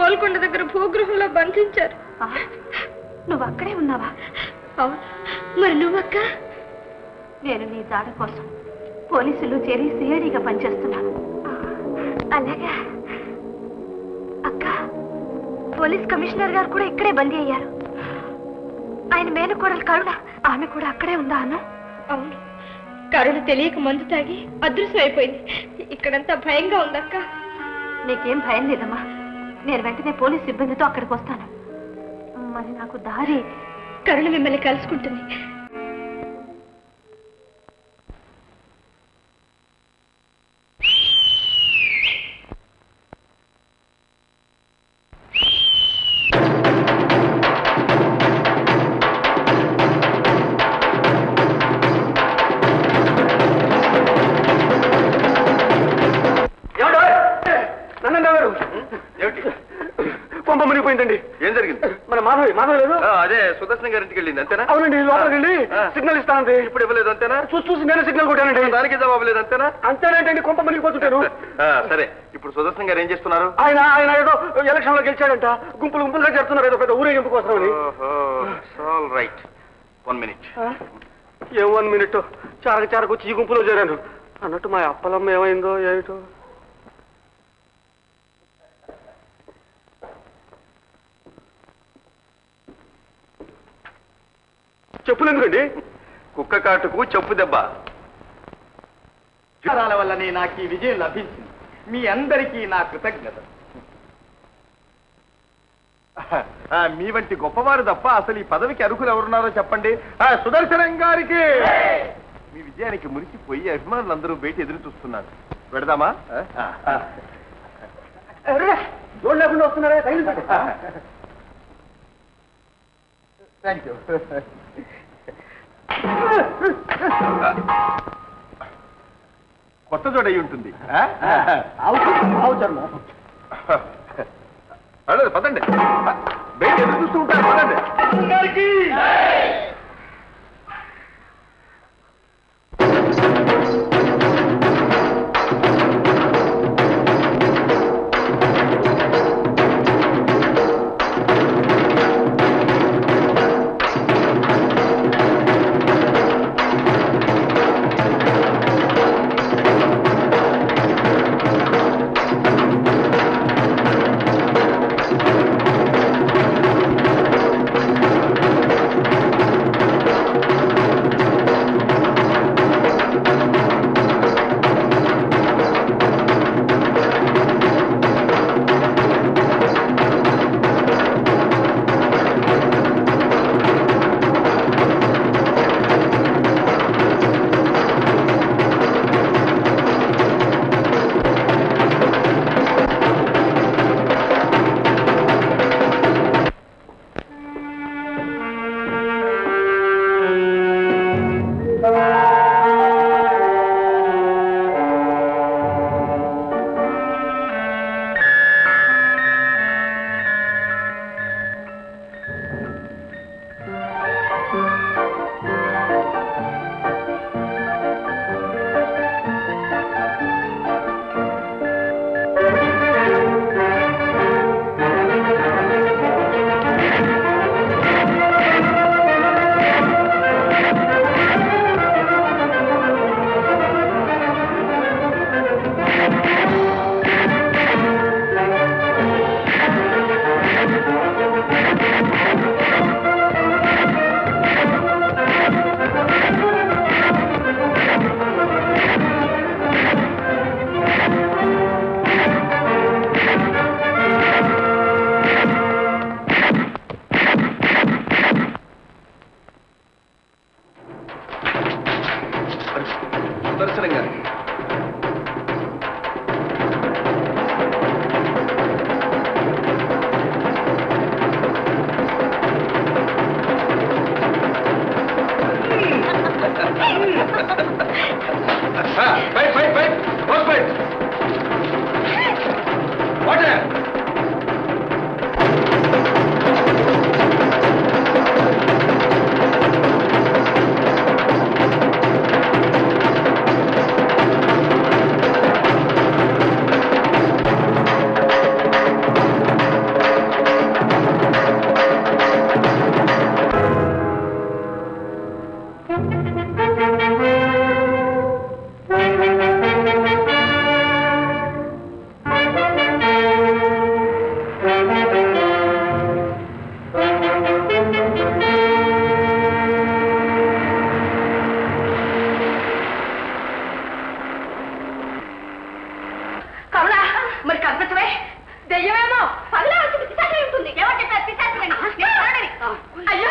గోల్కొండ దగ్గర భూగృహంలో బంధించారు నువ్వు అక్కడే ఉన్నావా అవును మరి నువ్వక్క నేను నీ జాడ కోసం పోలీసులు చేరి సిఐడిగా పనిచేస్తున్నాను అలాగా అక్క పోలీస్ కమిషనర్ గారు కూడా ఇక్కడే బందీ అయ్యారు ఆయన మేనకోడలు కరుణ ఆమె కూడా అక్కడే ఉందా అను అవును కరుణ తెలియక మందు తాగి అదృశ్యం అయిపోయింది ఇక్కడంతా భయంగా ఉందక్క నీకేం భయం లేదమ్మా నేను వెంటనే పోలీస్ సిబ్బందితో అక్కడికి వస్తాను మరి నాకు దారి కరుణ మిమ్మల్ని కలుసుకుంటుంది నన్నండి గారు ఏమిటి కొంప మునిగిపోయిందండి ఏం జరిగింది మన మాధవి మాధవి లేదు ఆ, అదే సుదర్శన్ గారింటికి వెళ్ళింది అంతేనా అవునండి లోపలికి వెళ్ళి ఆ. సిగ్నల్ ఇస్తానండి ఇప్పుడు ఇవ్వలేదు అంతేనా చూసి చూసి నేను సిగ్నల్ కొట్టానండి దానికి జవాబు లేదు అంతేనా అంతేనంటండి కొంప మునిగిపోతుంటాను ఆ, సరే ఇప్పుడు సుదర్శన్ గారు ఏం చేస్తున్నారు ఆయన ఆయన ఏదో ఎలక్షన్ లో గెలిచాడంట గుంపులు గుంపులుగా చెప్తున్నారు ఏదో పెద్ద ఊరేగింపు కోసమని ఆల్ రైట్ వన్ మినిట్ ఆ? ఏ వన్ మినిట్ చారక చారకు వచ్చి ఈ గుంపులో చేరాను అన్నట్టు మా అప్పలమ్మ ఏమైందో ఏమిటో చెప్పులు ఎందుకండి కుక్క కాటుకు చెప్పు దెబ్బ విచారాల వల్లనే నాకు ఈ విజయం లభించింది మీ అందరికీ నా కృతజ్ఞత ఆ, మీ వంటి గొప్పవారు తప్ప అసలు ఈ పదవికి అర్హులు ఎవరున్నారో చెప్పండి ఆ, సుదర్శనం గారికి మీ విజయానికి మురిసిపోయి అభిమానులందరూ బయట ఎదురు చూస్తున్నారు పెడదామా ఆ, ఆ. జోడు లేకుండా వస్తున్నారే రైలు థ్యాంక్ యూ కొత్త జోడై ఉంటుంది ఆ? పర్లేదు, పదండి బయట ఎదురు చూస్తూ ఉంటారు పదండి గారికి ఆ పగలే వచ్చి పిశాచం ఉంటుంది ఎవరు చెప్పారు పిశాచమని? నేను కరుణని. అయ్యో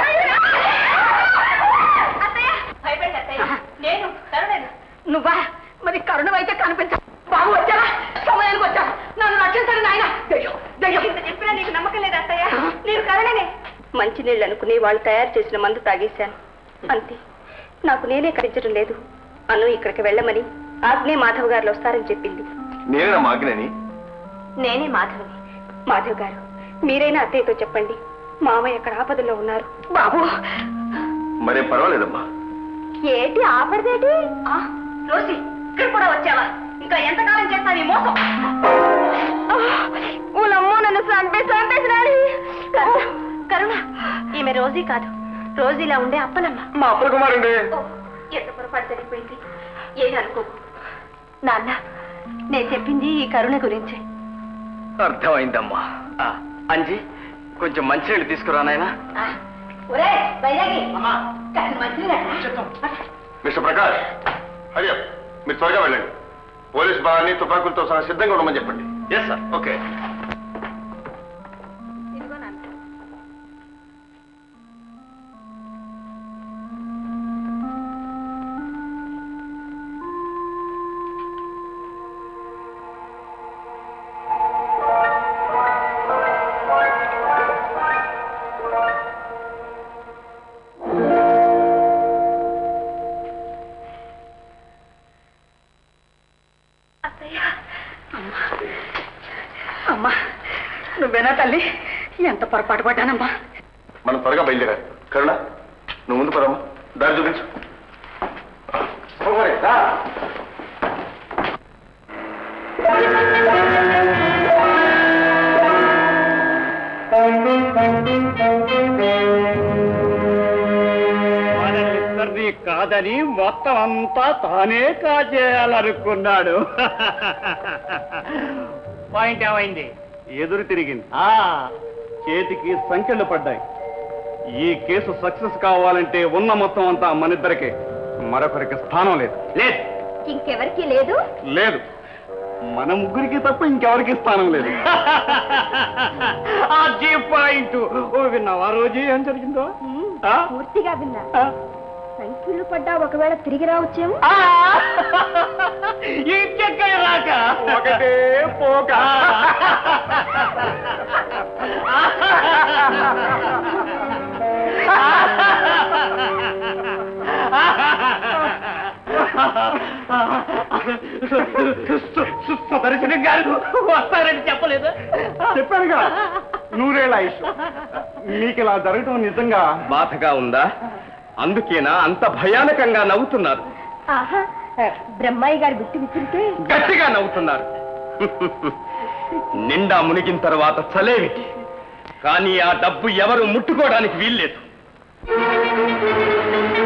అత్తయ్య భయపడి అత్తయ్య నేను కరుణని నువ్వా మరి కరుణమైతే కనిపించ బాబు వచ్చావా సమయానికి వచ్చా నన్ను రక్షించండి నాయన దయ్యం దయ్యం ఇంత చెప్పినా నీకు నమ్మకం లేదు అత్తయ్య నేను కరుణనే మంచినీళ్ళు అనుకుని వాళ్ళు తయారు చేసిన మందు తాగేశాను అంతే నాకు నేనే కరించడం లేదు అను ఇక్కడికి వెళ్ళమని ఆగ్నే మాధవ్ గారు వస్తారని చెప్పింది నేనేనా మాగ్నని నేనే మాధవ్ని మాధవ్ గారు మీరైనా అత్తయ్యతో చెప్పండి మామయ్య ఎక్కడ ఆపదలో ఉన్నారు బాబు మరేం పర్వాలేదమ్మా ఏంటి ఆపడదేటి రోసి ఇక్కడ కూడా వచ్చావా ఇంకా ఎంతకాలం చేస్తావు ఈ మోసం ఊలమ్మో నన్ను చంపేసి చంపేసినాడు కరుణ ఈమె రోజీ కాదు రోజీలా ఉండే అప్పలమ్మ మా అప్పుల కుమారండి ఓ, ఎంత పొరపాటు జరిగిపోయింది ఏది అనుకోకు నాన్న నేను చెప్పింది ఈ కరుణ గురించి అర్థమైందమ్మా అంజీ కొంచెం మంచినీళ్ళు తీసుకురా నాయనా ఒరే వైరాగి మంచి మిస్టర్ ప్రకాష్ హరియా మీరు త్వరగా వెళ్ళండి పోలీస్ బలాన్ని తుపాకులతో సహా సిద్ధంగా ఉండమని చెప్పండి ఎస్ సార్ ఓకే అమ్మా నువ్వేనా తల్లి ఎంత పొరపాటు పడ్డానమ్మా మనం త్వరగా బయలుదేరా కరుణ నువ్వు ముందు పదమ్మా దారి చూపించు పోగొరే, రా. మనల్నిద్దరినీ కాదని మొత్తం అంతా తానే కాజేయాలనుకున్నాడు పాయింట్ ఏమైంది ఎదురు తిరిగింది ఆ చేతికి సంఖ్యలు పడ్డాయి ఈ కేసు సక్సెస్ కావాలంటే ఉన్న మొత్తం అంతా మనిద్దరికే మరొకరికి స్థానం లేదు లేదు ఇంకెవరికి లేదు లేదు మన ముగ్గురికి తప్ప ఇంకెవరికి స్థానం లేదు అది పాయింట్ ఓ విన్నావా రోజు ఏం జరిగిందో ఆ? పూర్తిగా విన్నా ఆ? సంఖ్యలు పడ్డా ఒకవేళ తిరిగి రావచ్చేమో ఆ! ఇంకెక్కడ రాక ఒకటే పోక సుదర్శనం గారు వస్తారని చెప్పలేదు చెప్పానుగా నూరేళ్ళ ఆయుష్ మీకు ఇలా జరగటం నిజంగా బాధగా ఉందా అందుకేనా అంత భయానకంగా నవ్వుతున్నారు ఆహా బ్రహ్మయ్య గారు గుర్తు విసిరితే గట్టిగా నవ్వుతున్నారు నిండా మునిగిన తర్వాత చలేమిటి కానీ ఆ డబ్బు ఎవరు ముట్టుకోవడానికి వీల్లేదు